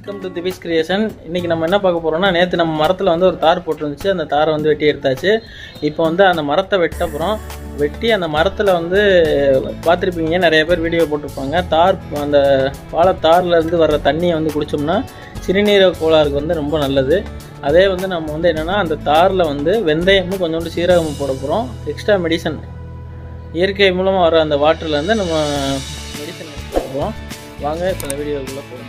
welcome to திவிஸ் creation இன்றைக்கி நம்ம என்ன பார்க்க போகிறோம்னா நேற்று நம்ம மரத்தில் வந்து ஒரு தார் போட்டுருந்துச்சு அந்த தாரை வந்து வெட்டி எடுத்தாச்சு இப்போ வந்து அந்த மரத்தை வெட்ட போகிறோம் வெட்டி அந்த மரத்தில் வந்து பார்த்துருப்பீங்க நிறைய பேர் வீடியோ போட்டிருப்பாங்க தார் அந்த வாழை தார்ல இருந்து வர்ற தண்ணியை வந்து குடித்தோம்னா சிறுநீரக கோளாறுக்கு வந்து ரொம்ப நல்லது அதே வந்து நம்ம வந்து என்னென்னா அந்த தாரில் வந்து வெந்தயமும் கொஞ்சோண்டு சீரகமும் போட போகிறோம் எக்ஸ்ட்ரா மெடிசன் இயற்கை மூலமாக வர அந்த வாட்டர்லேருந்து நம்ம மெடிசன் போகிறோம் வாங்க இப்போ இந்த வீடியோக்குள்ளே போகிறோம்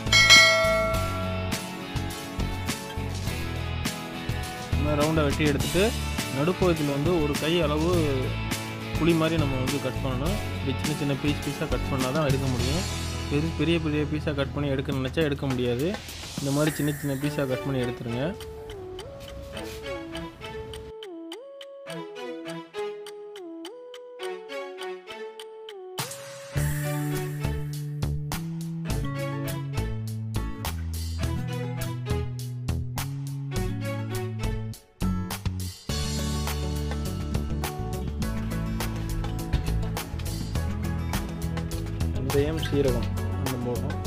ரவுண்டாக வெட்டி எடுத்துட்டு நடுப்பகுதியில் வந்து ஒரு கை அளவு புளி மாதிரி நம்ம வந்து கட் பண்ணணும் இப்படி சின்ன சின்ன பீஸ் பீஸாக கட் பண்ணால் தான் எடுக்க முடியும் பெரிய பெரிய பெரிய பீஸாக கட் பண்ணி எடுக்க நினச்சா எடுக்க முடியாது இந்த மாதிரி சின்ன சின்ன பீஸாக கட் பண்ணி எடுத்துருங்க வெந்தயம் சீரகம் அந்த போகும்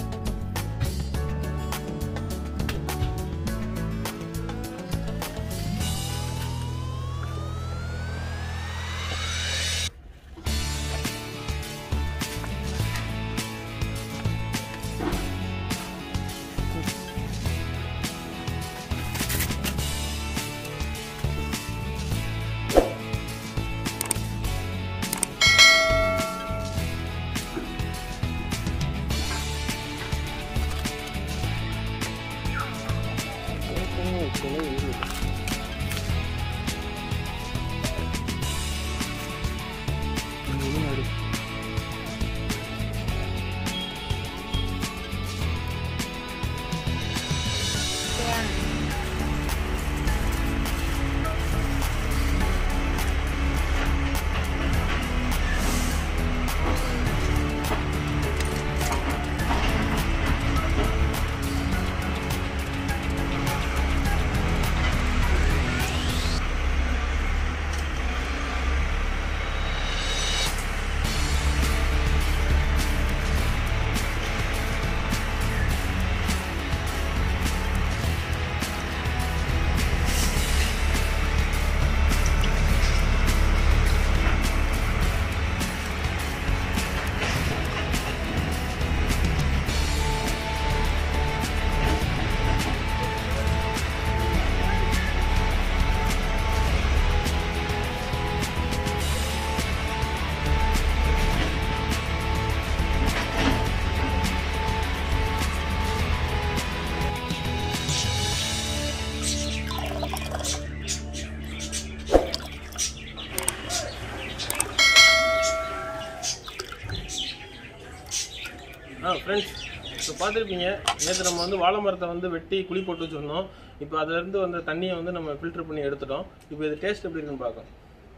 ஆ ஃப்ரெண்ட்ஸ் இப்போ பார்த்துருப்பீங்க நேற்று நம்ம வந்து வாழை மரத்தை வந்து வெட்டி குழி போட்டு வச்சுருந்தோம் இப்போ அதுலேருந்து வந்த தண்ணியை வந்து நம்ம ஃபில்டர் பண்ணி எடுத்துட்டோம் இப்போ இது டேஸ்ட் எப்படி இருக்குன்னு பார்க்கலாம்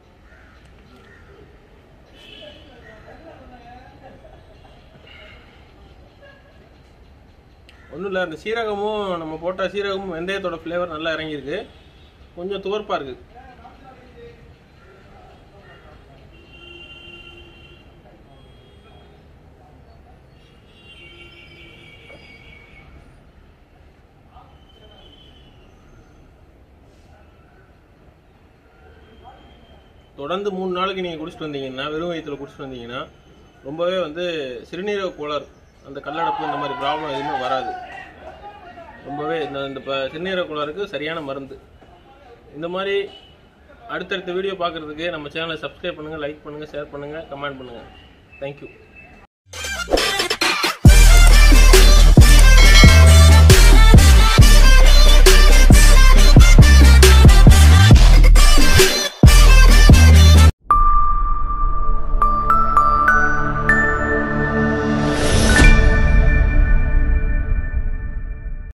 ஒன்றும் இல்லை அந்த சீரகமும் நம்ம போட்ட சீரகமும் வெந்தயத்தோட ஃப்ளேவர் நல்லா இறங்கியிருக்கு கொஞ்சம் துவர்ப்பாக இருக்குது தொடர்ந்து மூணு நாளைக்கு நீங்கள் குடிச்சிட்டு வந்தீங்கன்னா வெறும் வயிற்றுல குடிச்சிட்டு வந்தீங்கன்னா ரொம்பவே வந்து சிறுநீரக கோளாறு அந்த கல்லடப்பு இந்த மாதிரி ப்ராப்ளம் எதுவுமே வராது ரொம்பவே இந்த இந்த இப்போ சிறுநீரக கோளாறுக்கு சரியான மருந்து இந்த மாதிரி அடுத்தடுத்த வீடியோ பார்க்குறதுக்கு நம்ம சேனலை சப்ஸ்கிரைப் பண்ணுங்கள் லைக் பண்ணுங்கள் ஷேர் பண்ணுங்கள் கமெண்ட் பண்ணுங்கள் தேங்க்யூ